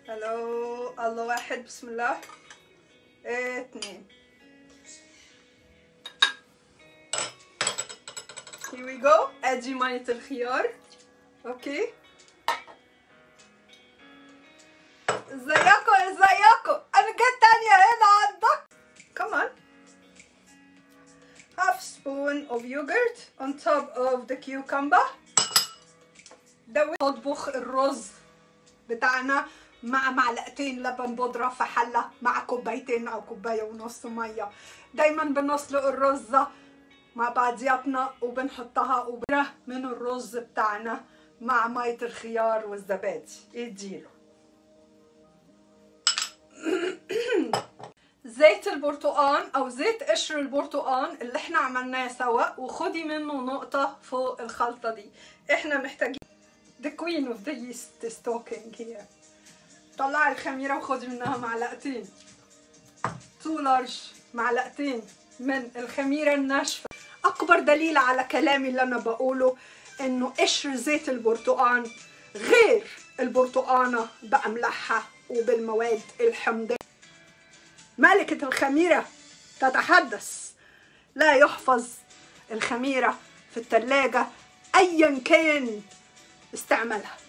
الو الله واحد بسم الله اتنين Here we go ادي مية الخيار اوكي ازيكم ازيكم انا جت تانية هنا عندك كمان half spoon of yogurt on top of the cucumber ده نطبخ الرز بتاعنا مع معلقتين لبن بودرة في حلة مع كوبايتين أو كوباية ونص مية دايما بنسلق الرزة مع بعضياتنا وبنحطها وبره من الرز بتاعنا مع مية الخيار والزبادي اديله زيت البرتقال او زيت قشر البرتقال اللي احنا عملناه سوا وخدي منه نقطة فوق الخلطة دي احنا محتاجين the queen of the yeast is talking here طلعي الخميرة وخدي منها معلقتين تو لارج معلقتين من الخميرة الناشفة أكبر دليل على كلامي اللي أنا بقوله إنه قشر زيت البرتقال غير البرتقانة بأملاحها وبالمواد الحمضية ملكة الخميرة تتحدث لا يحفظ الخميرة في الثلاجة أيا كان استعمالها